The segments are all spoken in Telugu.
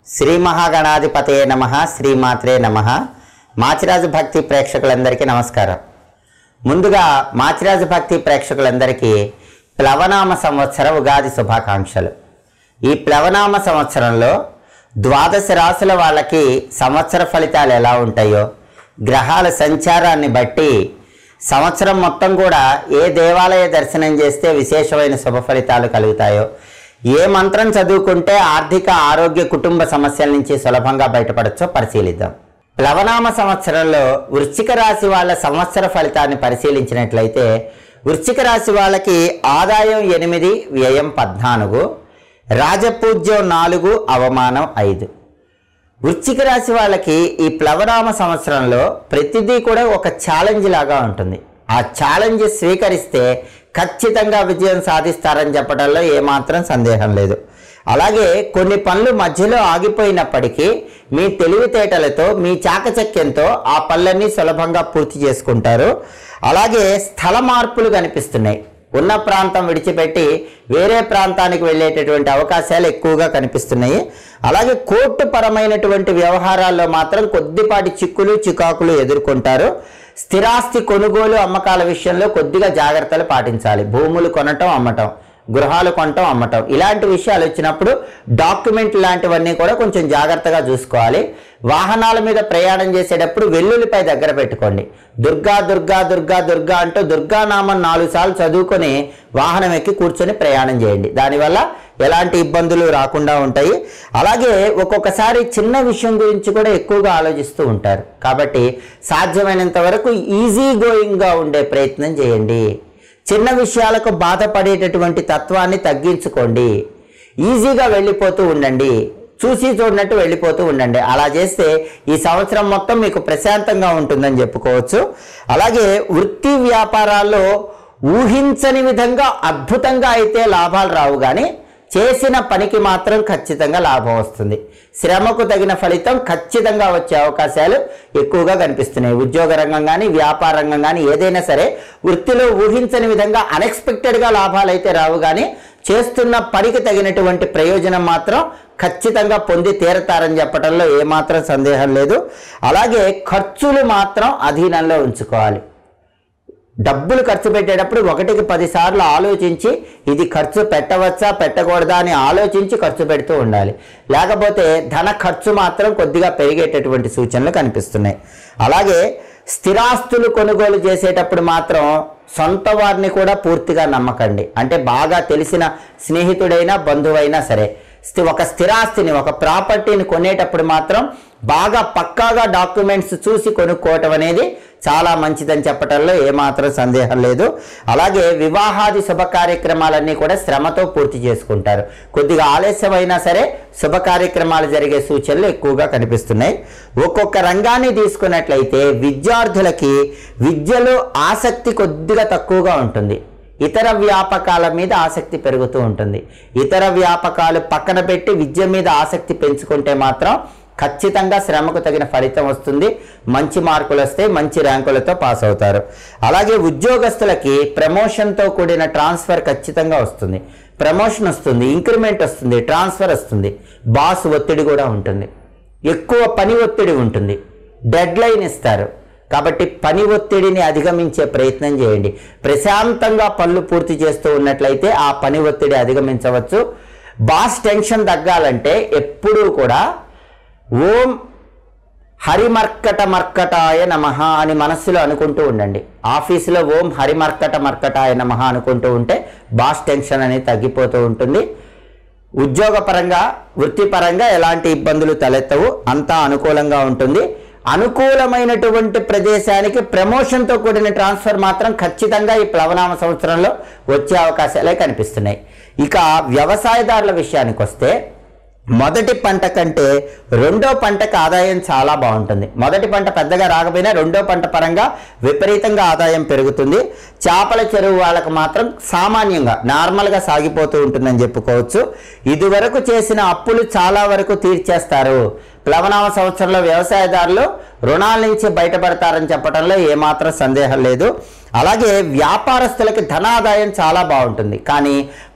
శ్రీ మహాగణాధిపతే నమ శ్రీమాత్రే నమ మాచిరాజు భక్తి ప్రేక్షకులందరికీ నమస్కారం ముందుగా మాచిరాజు భక్తి ప్రేక్షకులందరికీ ప్లవనామ సంవత్సర ఉగాది శుభాకాంక్షలు ఈ ప్లవనామ సంవత్సరంలో ద్వాదశ రాసుల వాళ్ళకి సంవత్సర ఫలితాలు ఎలా ఉంటాయో గ్రహాల సంచారాన్ని బట్టి సంవత్సరం మొత్తం కూడా ఏ దేవాలయ దర్శనం చేస్తే విశేషమైన శుభ ఫలితాలు కలుగుతాయో ఏ మంత్రం చదువుకుంటే ఆర్థిక ఆరోగ్య కుటుంబ సమస్యల నుంచి సులభంగా బయటపడచ్చో పరిశీలిద్దాం ప్లవనామ సంవత్సరంలో వృశ్చిక రాశి వాళ్ళ సంవత్సర ఫలితాన్ని పరిశీలించినట్లయితే వృశ్చిక రాశి వాళ్ళకి ఆదాయం ఎనిమిది వ్యయం పద్నాలుగు రాజపూజ్యం నాలుగు అవమానం ఐదు వృశ్చిక రాశి వాళ్ళకి ఈ ప్లవనామ సంవత్సరంలో ప్రతిదీ కూడా ఒక ఛాలెంజ్ లాగా ఉంటుంది ఆ ఛాలెంజ్ స్వీకరిస్తే ఖచ్చితంగా విజయం సాధిస్తారని చెప్పడంలో ఏమాత్రం సందేహం లేదు అలాగే కొన్ని పనులు మధ్యలో ఆగిపోయినప్పటికీ మీ తెలివితేటలతో మీ చాకచక్యంతో ఆ పనులన్నీ సులభంగా పూర్తి చేసుకుంటారు అలాగే స్థల మార్పులు కనిపిస్తున్నాయి ఉన్న ప్రాంతం విడిచిపెట్టి వేరే ప్రాంతానికి వెళ్ళేటటువంటి అవకాశాలు ఎక్కువగా కనిపిస్తున్నాయి అలాగే కోర్టు పరమైనటువంటి వ్యవహారాల్లో మాత్రం కొద్దిపాటి చిక్కులు చికాకులు ఎదుర్కొంటారు స్థిరాస్తి కొనుగోలు అమ్మకాల విషయంలో కొద్దిగా జాగ్రత్తలు పాటించాలి భూములు కొనటం అమ్మటం గృహాలు కొనటం అమ్మటం ఇలాంటి విషయాలు వచ్చినప్పుడు డాక్యుమెంట్ లాంటివన్నీ కూడా కొంచెం జాగ్రత్తగా చూసుకోవాలి వాహనాల మీద ప్రయాణం చేసేటప్పుడు వెల్లుల్లిపై దగ్గర పెట్టుకోండి దుర్గా దుర్గా దుర్గా దుర్గా అంటూ దుర్గానామం నాలుగు సార్లు చదువుకొని వాహనం ఎక్కి కూర్చొని ప్రయాణం చేయండి దానివల్ల ఎలాంటి ఇబ్బందులు రాకుండా ఉంటాయి అలాగే ఒక్కొక్కసారి చిన్న విషయం గురించి కూడా ఎక్కువగా ఆలోచిస్తూ ఉంటారు కాబట్టి సాధ్యమైనంత వరకు ఈజీ గోయింగ్గా ఉండే ప్రయత్నం చేయండి చిన్న విషయాలకు బాధపడేటటువంటి తత్వాన్ని తగ్గించుకోండి ఈజీగా వెళ్ళిపోతూ ఉండండి చూసి చూడనట్టు వెళ్ళిపోతూ ఉండండి అలా చేస్తే ఈ సంవత్సరం మొత్తం మీకు ప్రశాంతంగా ఉంటుందని చెప్పుకోవచ్చు అలాగే వృత్తి వ్యాపారాల్లో ఊహించని విధంగా అద్భుతంగా అయితే లాభాలు రావు కానీ చేసిన పనికి మాత్రం ఖచ్చితంగా లాభం వస్తుంది శ్రమకు తగిన ఫలితం ఖచ్చితంగా వచ్చే అవకాశాలు ఎక్కువగా కనిపిస్తున్నాయి ఉద్యోగ రంగం కానీ వ్యాపార రంగం కానీ ఏదైనా సరే వృత్తిలో ఊహించని విధంగా అన్ఎక్స్పెక్టెడ్గా లాభాలు అయితే రావు కానీ చేస్తున్న పనికి తగినటువంటి ప్రయోజనం మాత్రం ఖచ్చితంగా పొంది తీరతారని చెప్పడంలో ఏమాత్రం సందేహం లేదు అలాగే ఖర్చులు మాత్రం అధీనంలో ఉంచుకోవాలి డబ్బులు ఖర్చు పెట్టేటప్పుడు ఒకటికి పది సార్లు ఆలోచించి ఇది ఖర్చు పెట్టవచ్చా పెట్టకూడదా అని ఆలోచించి ఖర్చు పెడుతూ ఉండాలి లేకపోతే ధన ఖర్చు మాత్రం కొద్దిగా పెరిగేటటువంటి సూచనలు కనిపిస్తున్నాయి అలాగే స్థిరాస్తులు కొనుగోలు చేసేటప్పుడు మాత్రం సొంత వారిని కూడా పూర్తిగా నమ్మకండి అంటే బాగా తెలిసిన స్నేహితుడైనా బంధువైనా సరే స్థి- ఒక స్థిరాస్తిని ఒక ప్రాపర్టీని కొనేటప్పుడు మాత్రం బాగా పక్కాగా డాక్యుమెంట్స్ చూసి కొనుక్కోవటం అనేది చాలా మంచిదని చెప్పడంలో ఏమాత్రం సందేహం లేదు అలాగే వివాహాది శుభ కార్యక్రమాలన్నీ కూడా శ్రమతో పూర్తి చేసుకుంటారు కొద్దిగా ఆలస్యమైనా సరే శుభ కార్యక్రమాలు జరిగే సూచనలు ఎక్కువగా కనిపిస్తున్నాయి ఒక్కొక్క రంగాన్ని తీసుకున్నట్లయితే విద్యార్థులకి విద్యలో ఆసక్తి కొద్దిగా తక్కువగా ఉంటుంది ఇతర వ్యాపకాల మీద ఆసక్తి పెరుగుతూ ఉంటుంది ఇతర వ్యాపకాలు పక్కన పెట్టి విద్య మీద ఆసక్తి పెంచుకుంటే మాత్రం ఖచ్చితంగా శ్రమకు తగిన ఫలితం వస్తుంది మంచి మార్కులు వస్తాయి మంచి ర్యాంకులతో పాస్ అవుతారు అలాగే ఉద్యోగస్తులకి ప్రమోషన్తో కూడిన ట్రాన్స్ఫర్ ఖచ్చితంగా వస్తుంది ప్రమోషన్ వస్తుంది ఇంక్రిమెంట్ వస్తుంది ట్రాన్స్ఫర్ వస్తుంది బాస్ ఒత్తిడి కూడా ఉంటుంది ఎక్కువ పని ఒత్తిడి ఉంటుంది డెడ్ లైన్ ఇస్తారు కాబట్టి పని ఒత్తిడిని అధిగమించే ప్రయత్నం చేయండి ప్రశాంతంగా పనులు పూర్తి చేస్తూ ఉన్నట్లయితే ఆ పని ఒత్తిడి అధిగమించవచ్చు బాస్ టెన్షన్ తగ్గాలంటే ఎప్పుడూ కూడా ఓం హరిమర్కట మర్కటాయ నమ అని మనస్సులో అనుకుంటూ ఉండండి ఆఫీసులో ఓం హరిమర్కట మర్కటాయ నమ అనుకుంటూ ఉంటే బాస్ టెన్షన్ అనేది తగ్గిపోతూ ఉంటుంది ఉద్యోగపరంగా వృత్తిపరంగా ఎలాంటి ఇబ్బందులు తలెత్తవు అంతా అనుకూలంగా ఉంటుంది అనుకూలమైనటువంటి ప్రదేశానికి ప్రమోషన్తో కూడిన ట్రాన్స్ఫర్ మాత్రం ఖచ్చితంగా ఈ ప్లవనామ సంవత్సరంలో వచ్చే అవకాశాలే కనిపిస్తున్నాయి ఇక వ్యవసాయదారుల విషయానికి వస్తే మొదటి పంట కంటే రెండో పంటకు ఆదాయం చాలా బాగుంటుంది మొదటి పంట పెద్దగా రాకపోయినా రెండో పంట పరంగా విపరీతంగా ఆదాయం పెరుగుతుంది చేపల చెరువు వాళ్ళకు మాత్రం సామాన్యంగా నార్మల్గా సాగిపోతూ ఉంటుందని చెప్పుకోవచ్చు ఇదివరకు చేసిన అప్పులు చాలా వరకు తీర్చేస్తారు ప్లవనామ సంవత్సరంలో వ్యవసాయదారులు రుణాల నుంచి బయటపడతారని చెప్పడంలో ఏమాత్రం సందేహం లేదు అలాగే వ్యాపారస్తులకి ధనాదాయం చాలా బాగుంటుంది కానీ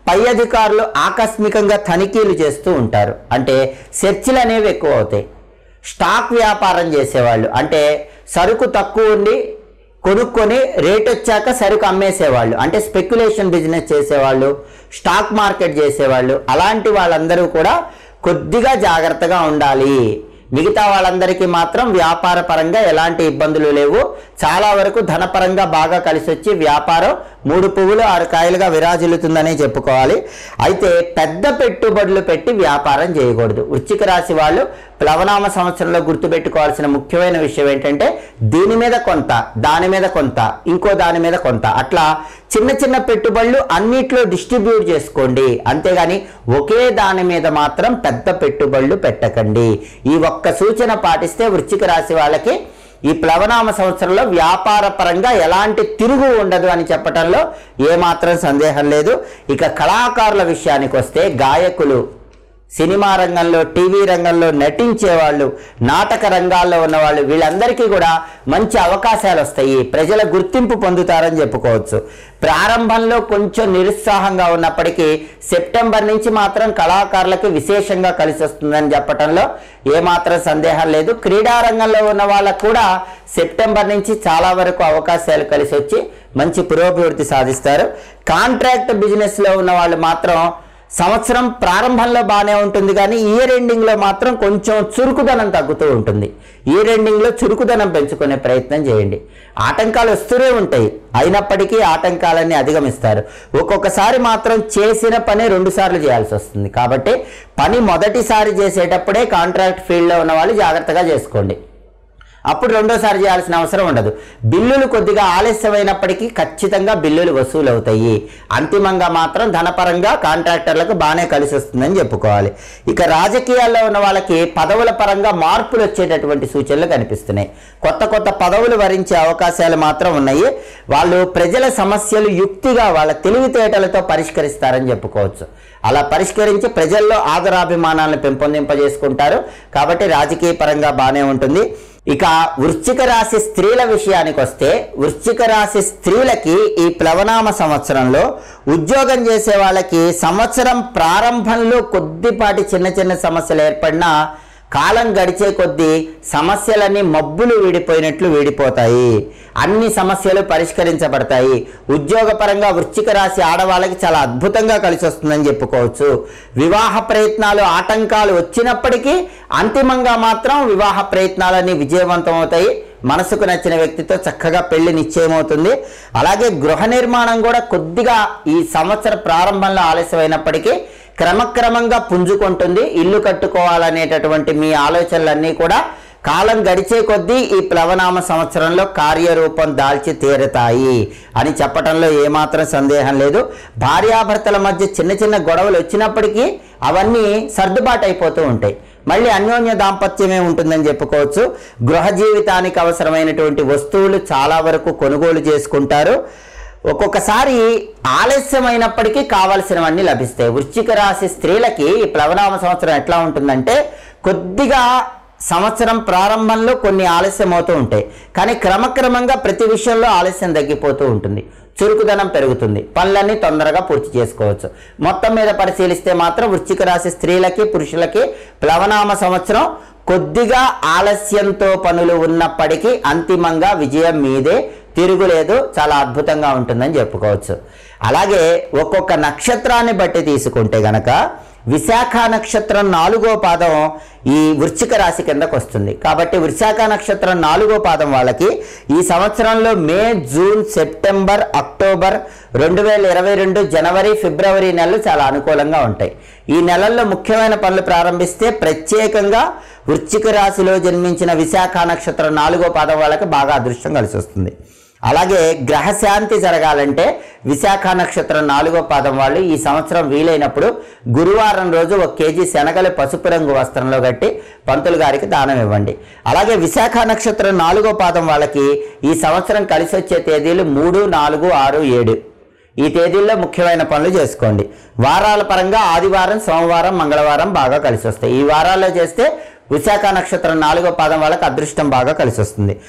పై అధికారులు ఆకస్మికంగా తనిఖీలు చేస్తూ ఉంటారు అంటే సెర్చ్లు అనేవి ఎక్కువ అవుతాయి స్టాక్ వ్యాపారం చేసేవాళ్ళు అంటే సరుకు తక్కువ ఉండి కొనుక్కొని రేట్ వచ్చాక సరుకు అమ్మేసేవాళ్ళు అంటే స్పెక్యులేషన్ బిజినెస్ చేసేవాళ్ళు స్టాక్ మార్కెట్ చేసేవాళ్ళు అలాంటి వాళ్ళందరూ కూడా కొద్దిగా జాగ్రత్తగా ఉండాలి మిగతా వాళ్ళందరికీ మాత్రం వ్యాపార పరంగా ఎలాంటి ఇబ్బందులు లేవు చాలా వరకు ధనపరంగా బాగా కలిసి వచ్చి వ్యాపారం మూడు పువ్వులు ఆరు కాయలుగా విరాజిల్లుతుందనే చెప్పుకోవాలి అయితే పెద్ద పెట్టుబడులు పెట్టి వ్యాపారం చేయకూడదు వృశ్చిక రాశి వాళ్ళు ప్లవనామ సంవత్సరంలో గుర్తుపెట్టుకోవాల్సిన ముఖ్యమైన విషయం ఏంటంటే దీని మీద కొంత దాని మీద కొంత ఇంకో దాని మీద కొంత అట్లా చిన్న చిన్న పెట్టుబడులు అన్నిట్లో డిస్ట్రిబ్యూట్ చేసుకోండి అంతేగాని ఒకే దాని మీద మాత్రం పెద్ద పెట్టుబడులు పెట్టకండి ఈ ఒక్క సూచన పాటిస్తే వృశ్చిక రాశి వాళ్ళకి ఈ ప్లవనామ సంవత్సరంలో వ్యాపార పరంగా ఎలాంటి తిరుగు ఉండదు అని చెప్పటంలో ఏమాత్రం సందేహం లేదు ఇక కళాకారుల విషయానికి వస్తే గాయకులు సినిమా రంగంలో టీవీ రంగంలో నటించే వాళ్ళు నాటక రంగాల్లో ఉన్న వాళ్ళు వీళ్ళందరికీ కూడా మంచి అవకాశాలు వస్తాయి ప్రజల గుర్తింపు పొందుతారని చెప్పుకోవచ్చు ప్రారంభంలో కొంచెం నిరుత్సాహంగా ఉన్నప్పటికీ సెప్టెంబర్ నుంచి మాత్రం కళాకారులకి విశేషంగా కలిసి వస్తుందని చెప్పటంలో ఏమాత్రం సందేహం లేదు క్రీడా రంగంలో ఉన్న వాళ్ళకు కూడా సెప్టెంబర్ నుంచి చాలా వరకు అవకాశాలు కలిసి వచ్చి మంచి పురోభివృద్ధి సాధిస్తారు కాంట్రాక్ట్ బిజినెస్లో ఉన్న వాళ్ళు మాత్రం సంవత్సరం ప్రారంభంలో బాగానే ఉంటుంది కానీ ఇయర్ ఎండింగ్లో మాత్రం కొంచెం చురుకుదనం తగ్గుతూ ఉంటుంది ఇయర్ ఎండింగ్లో చురుకుదనం పెంచుకునే ప్రయత్నం చేయండి ఆటంకాలు వస్తూనే ఉంటాయి అయినప్పటికీ ఆటంకాలన్నీ అధిగమిస్తారు ఒక్కొక్కసారి మాత్రం చేసిన పని రెండు సార్లు చేయాల్సి వస్తుంది కాబట్టి పని మొదటిసారి చేసేటప్పుడే కాంట్రాక్ట్ ఫీల్డ్లో ఉన్న వాళ్ళు జాగ్రత్తగా చేసుకోండి అప్పుడు రెండోసారి చేయాల్సిన అవసరం ఉండదు బిల్లులు కొద్దిగా ఆలస్యమైనప్పటికీ ఖచ్చితంగా బిల్లులు వసూలు అవుతాయి అంతిమంగా మాత్రం ధనపరంగా కాంట్రాక్టర్లకు బాగానే కలిసి వస్తుందని చెప్పుకోవాలి ఇక రాజకీయాల్లో ఉన్న వాళ్ళకి పదవుల పరంగా మార్పులు వచ్చేటటువంటి సూచనలు కనిపిస్తున్నాయి కొత్త కొత్త పదవులు వరించే అవకాశాలు మాత్రం ఉన్నాయి వాళ్ళు ప్రజల సమస్యలు యుక్తిగా వాళ్ళ తెలివితేటలతో పరిష్కరిస్తారని చెప్పుకోవచ్చు అలా పరిష్కరించి ప్రజల్లో ఆదరాభిమానాలను పెంపొందింపజేసుకుంటారు కాబట్టి రాజకీయ పరంగా బాగానే ఉంటుంది ఇక వృశ్చిక రాశి స్త్రీల విషయానికి వస్తే వృశ్చిక రాశి స్త్రీలకి ఈ ప్లవనామ సంవత్సరంలో ఉద్యోగం చేసే వాళ్ళకి సంవత్సరం ప్రారంభంలో కొద్దిపాటి చిన్న చిన్న సమస్యలు ఏర్పడినా కాలం గడిచే కొద్దీ సమస్యలన్నీ మబ్బులు వీడిపోయినట్లు వీడిపోతాయి అన్ని సమస్యలు పరిష్కరించబడతాయి ఉద్యోగపరంగా వృశ్చిక రాశి ఆడవాళ్ళకి చాలా అద్భుతంగా కలిసి వస్తుందని చెప్పుకోవచ్చు వివాహ ప్రయత్నాలు ఆటంకాలు వచ్చినప్పటికీ అంతిమంగా మాత్రం వివాహ ప్రయత్నాలన్నీ విజయవంతం అవుతాయి మనసుకు నచ్చిన వ్యక్తితో చక్కగా పెళ్లి నిశ్చయమవుతుంది అలాగే గృహ నిర్మాణం కూడా కొద్దిగా ఈ సంవత్సర ప్రారంభంలో ఆలస్యమైనప్పటికీ క్రమక్రమంగా పుంజుకుంటుంది ఇల్లు కట్టుకోవాలనేటటువంటి మీ ఆలోచనలన్నీ కూడా కాలం గడిచే కొద్దీ ఈ ప్లవనామ సంవత్సరంలో కార్యరూపం దాల్చి తీరుతాయి అని చెప్పటంలో ఏమాత్రం సందేహం లేదు భార్యాభర్తల మధ్య చిన్న చిన్న గొడవలు వచ్చినప్పటికీ అవన్నీ సర్దుబాటు అయిపోతూ ఉంటాయి మళ్ళీ అన్యోన్య దాంపత్యమే ఉంటుందని చెప్పుకోవచ్చు గృహ జీవితానికి అవసరమైనటువంటి వస్తువులు చాలా వరకు కొనుగోలు చేసుకుంటారు ఒక్కొక్కసారి ఆలస్యమైనప్పటికీ కావలసినవన్నీ లభిస్తాయి వృశ్చిక రాశి స్త్రీలకి ఈ ప్లవనామ సంవత్సరం ఎట్లా ఉంటుందంటే కొద్దిగా సంవత్సరం ప్రారంభంలో కొన్ని ఆలస్యం అవుతూ ఉంటాయి కానీ క్రమక్రమంగా ప్రతి విషయంలో ఆలస్యం తగ్గిపోతూ ఉంటుంది చురుకుదనం పెరుగుతుంది పనులన్నీ తొందరగా పూర్తి చేసుకోవచ్చు మొత్తం మీద పరిశీలిస్తే మాత్రం వృశ్చిక రాశి స్త్రీలకి పురుషులకి ప్లవనామ సంవత్సరం కొద్దిగా ఆలస్యంతో పనులు ఉన్నప్పటికీ అంతిమంగా విజయం మీదే తిరుగులేదు చాలా అద్భుతంగా ఉంటుందని చెప్పుకోవచ్చు అలాగే ఒక్కొక్క నక్షత్రాన్ని బట్టి తీసుకుంటే గనక విశాఖ నక్షత్రం నాలుగో పాదం ఈ వృశ్చిక రాశి కిందకు వస్తుంది కాబట్టి విశాఖ నక్షత్రం నాలుగో పాదం వాళ్ళకి ఈ సంవత్సరంలో మే జూన్ సెప్టెంబర్ అక్టోబర్ రెండు వేల ఇరవై రెండు జనవరి ఫిబ్రవరి నెలలు చాలా అనుకూలంగా ఉంటాయి ఈ నెలల్లో ముఖ్యమైన పనులు ప్రారంభిస్తే ప్రత్యేకంగా వృశ్చిక రాశిలో జన్మించిన విశాఖ నక్షత్రం నాలుగో పాదం వాళ్ళకి బాగా అదృష్టం కలిసి వస్తుంది అలాగే గ్రహశాంతి జరగాలంటే విశాఖ నక్షత్రం నాలుగో పాదం వాళ్ళు ఈ సంవత్సరం వీలైనప్పుడు గురువారం రోజు ఒక కేజీ శనగలు పసుపు రంగు వస్త్రంలో కట్టి పంతులు గారికి దానం ఇవ్వండి అలాగే విశాఖ నక్షత్రం నాలుగో పాదం వాళ్ళకి ఈ సంవత్సరం కలిసి వచ్చే తేదీలు మూడు నాలుగు ఆరు ఏడు ఈ తేదీల్లో ముఖ్యమైన పనులు చేసుకోండి వారాల పరంగా ఆదివారం సోమవారం మంగళవారం బాగా కలిసి వస్తాయి ఈ వారాల్లో చేస్తే విశాఖ నక్షత్రం నాలుగో పాదం వాళ్ళకి అదృష్టం బాగా కలిసి వస్తుంది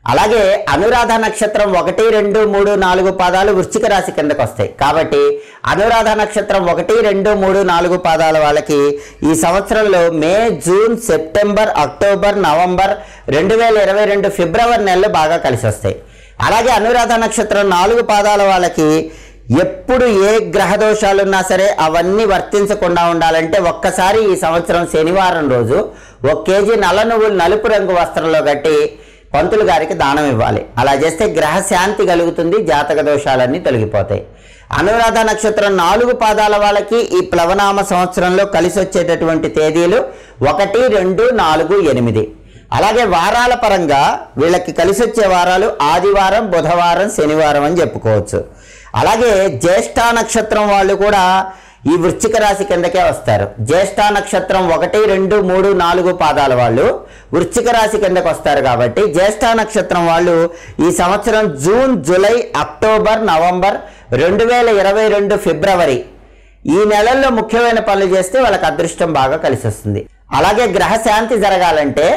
అలాగే అనురాధ నక్షత్రం ఒకటి రెండు మూడు నాలుగు పాదాలు వృశ్చిక రాశి కిందకు వస్తాయి కాబట్టి అనురాధ నక్షత్రం ఒకటి రెండు మూడు నాలుగు పాదాల వాళ్ళకి ఈ సంవత్సరంలో May June September October November రెండు వేల ఇరవై రెండు ఫిబ్రవరి నెలలు బాగా కలిసి వస్తాయి అలాగే అనురాధ నక్షత్రం నాలుగు పాదాల వాళ్ళకి ఎప్పుడు ఏ గ్రహ దోషాలు ఉన్నా సరే అవన్నీ వర్తించకుండా ఉండాలంటే ఒక్కసారి ఈ సంవత్సరం శనివారం రోజు ఒక కేజీ నల్ల నువ్వులు నలుపు రంగు వస్త్రంలో కట్టి పంతులు గారికి దానం ఇవ్వాలి అలా చేస్తే గ్రహ శాంతి కలుగుతుంది జాతక దోషాలన్నీ తొలగిపోతాయి అనురాధ నక్షత్రం నాలుగు పాదాల వాళ్ళకి ఈ ప్లవనామ సంవత్సరంలో కలిసి వచ్చేటటువంటి తేదీలు ఒకటి రెండు నాలుగు ఎనిమిది అలాగే వారాల పరంగా వీళ్ళకి కలిసి వచ్చే వారాలు ఆదివారం బుధవారం శనివారం అని చెప్పుకోవచ్చు అలాగే జ్యేష్ఠ నక్షత్రం వాళ్ళు కూడా ఈ వృశ్చిక రాశి కిందకే వస్తారు జ్యేష్ఠ నక్షత్రం ఒకటి రెండు మూడు నాలుగు పాదాల వాళ్ళు వృశ్చిక రాశి కిందకు వస్తారు కాబట్టి జ్యేష్ఠ నక్షత్రం వాళ్ళు ఈ సంవత్సరం జూన్ జూలై అక్టోబర్ నవంబర్ రెండు వేల ఇరవై రెండు ఫిబ్రవరి ఈ నెలల్లో ముఖ్యమైన పనులు చేస్తే వాళ్ళకి అదృష్టం బాగా కలిసి వస్తుంది అలాగే గ్రహ శాంతి జరగాలంటే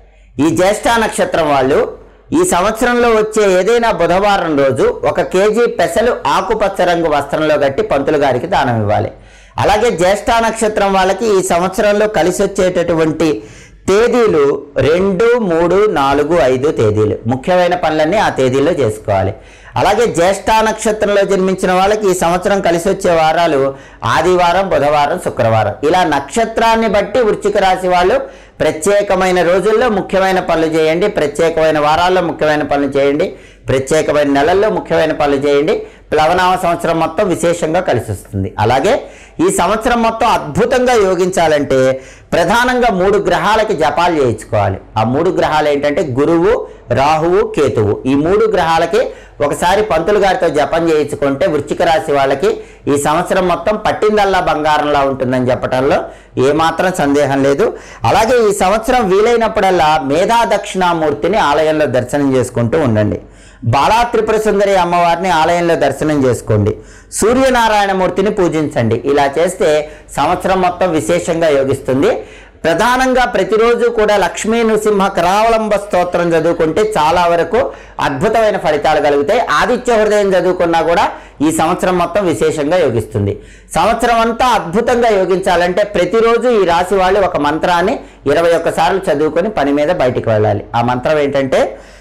ఈ జ్యేష్ఠ నక్షత్రం వాళ్ళు ఈ సంవత్సరంలో వచ్చే ఏదైనా బుధవారం రోజు ఒక కేజీ పెసలు ఆకుపచ్చ రంగు వస్త్రంలో కట్టి పంతులు గారికి దానం ఇవ్వాలి అలాగే జ్యేష్ఠ నక్షత్రం వాళ్ళకి ఈ సంవత్సరంలో కలిసి వచ్చేటటువంటి తేదీలు రెండు మూడు నాలుగు ఐదు తేదీలు ముఖ్యమైన పనులన్నీ ఆ తేదీల్లో చేసుకోవాలి అలాగే జ్యేష్ఠ నక్షత్రంలో జన్మించిన వాళ్ళకి ఈ సంవత్సరం కలిసి వచ్చే వారాలు ఆదివారం బుధవారం శుక్రవారం ఇలా నక్షత్రాన్ని బట్టి వృశ్చిక రాశి వాళ్ళు ప్రత్యేకమైన రోజుల్లో ముఖ్యమైన పనులు చేయండి ప్రత్యేకమైన వారాల్లో ముఖ్యమైన పనులు చేయండి ప్రత్యేకమైన నెలల్లో ముఖ్యమైన పనులు చేయండి ప్లవనామ సంవత్సరం మొత్తం విశేషంగా కలిసి వస్తుంది అలాగే ఈ సంవత్సరం మొత్తం అద్భుతంగా యోగించాలంటే ప్రధానంగా మూడు గ్రహాలకి జపాలు చేయించుకోవాలి ఆ మూడు గ్రహాలు ఏంటంటే గురువు రాహువు కేతువు ఈ మూడు గ్రహాలకి ఒకసారి పంతులు గారితో జపం చేయించుకుంటే వృశ్చిక రాశి వాళ్ళకి ఈ సంవత్సరం మొత్తం పట్టిందల్లా బంగారంలా ఉంటుందని చెప్పడంలో ఏమాత్రం సందేహం లేదు అలాగే ఈ సంవత్సరం వీలైనప్పుడల్లా మేధా దక్షిణామూర్తిని ఆలయంలో దర్శనం చేసుకుంటూ ఉండండి బాలా త్రిపుర సుందరి అమ్మవారిని ఆలయంలో దర్శనం చేసుకోండి సూర్యనారాయణమూర్తిని పూజించండి ఇలా చేస్తే సంవత్సరం మొత్తం విశేషంగా యోగిస్తుంది ప్రధానంగా ప్రతిరోజు కూడా లక్ష్మీ నృసింహ కరావలంబ స్తోత్రం చదువుకుంటే చాలా వరకు అద్భుతమైన ఫలితాలు కలుగుతాయి ఆదిత్య హృదయం చదువుకున్నా కూడా ఈ సంవత్సరం మొత్తం విశేషంగా యోగిస్తుంది సంవత్సరం అంతా అద్భుతంగా యోగించాలంటే ప్రతిరోజు ఈ రాశి వాళ్ళు ఒక మంత్రాన్ని ఇరవై ఒక్కసార్లు చదువుకొని పని మీద బయటికి వెళ్ళాలి ఆ మంత్రం ఏంటంటే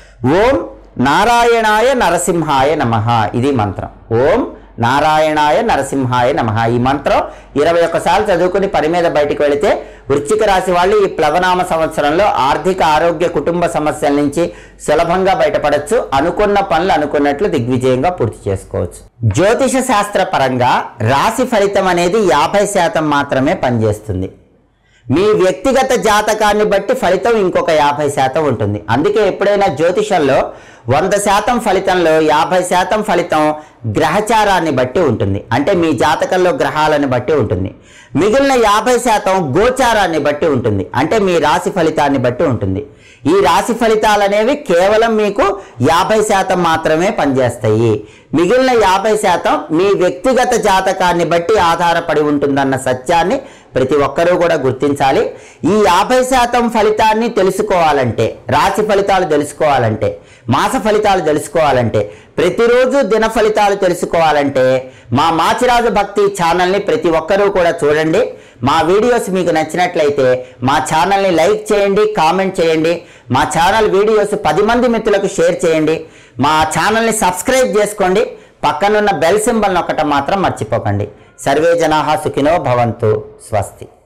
ఓం నారాయణాయ నరసింహాయ నమః ఇది మంత్రం ఓం నారాయణాయ నరసింహాయ నమః ఈ మంత్రం ఇరవై ఒక్కసార్లు చదువుకుని పని మీద బయటికి వెళితే వృశ్చిక రాశి వాళ్ళు ఈ ప్లవనామ సంవత్సరంలో ఆర్థిక ఆరోగ్య కుటుంబ సమస్యల నుంచి సులభంగా బయటపడచ్చు అనుకున్న పనులు అనుకున్నట్లు దిగ్విజయంగా పూర్తి చేసుకోవచ్చు జ్యోతిష శాస్త్ర పరంగా రాశి ఫలితం అనేది యాభై శాతం మాత్రమే పనిచేస్తుంది మీ వ్యక్తిగత జాతకాన్ని బట్టి ఫలితం ఇంకొక యాభై శాతం ఉంటుంది అందుకే ఎప్పుడైనా జ్యోతిషంలో వంద శాతం ఫలితంలో యాభై శాతం ఫలితం గ్రహచారాన్ని బట్టి ఉంటుంది అంటే మీ జాతకంలో గ్రహాలను బట్టి ఉంటుంది మిగిలిన యాభై శాతం గోచారాన్ని బట్టి ఉంటుంది అంటే మీ రాశి ఫలితాన్ని బట్టి ఉంటుంది ఈ రాశి ఫలితాలు అనేవి కేవలం మీకు యాభై శాతం మాత్రమే పనిచేస్తాయి మిగిలిన యాభై శాతం మీ వ్యక్తిగత జాతకాన్ని బట్టి ఆధారపడి ఉంటుందన్న సత్యాన్ని ప్రతి ఒక్కరూ కూడా గుర్తించాలి ఈ యాభై శాతం ఫలితాన్ని తెలుసుకోవాలంటే రాశి ఫలితాలు తెలుసుకోవాలంటే మాస ఫలితాలు తెలుసుకోవాలంటే ప్రతిరోజు దిన ఫలితాలు తెలుసుకోవాలంటే మా మాచిరాజు భక్తి ఛానల్ని ప్రతి ఒక్కరూ కూడా చూడండి మా వీడియోస్ మీకు నచ్చినట్లయితే మా ఛానల్ని లైక్ చేయండి కామెంట్ చేయండి మా ఛానల్ వీడియోస్ పది మంది మిత్రులకు షేర్ చేయండి మా ఛానల్ని సబ్స్క్రైబ్ చేసుకోండి పక్కనున్న బెల్ సింబల్ నొక్కటం మాత్రం మర్చిపోకండి సర్వే జనాహ సుఖినో భవంతు స్వస్తి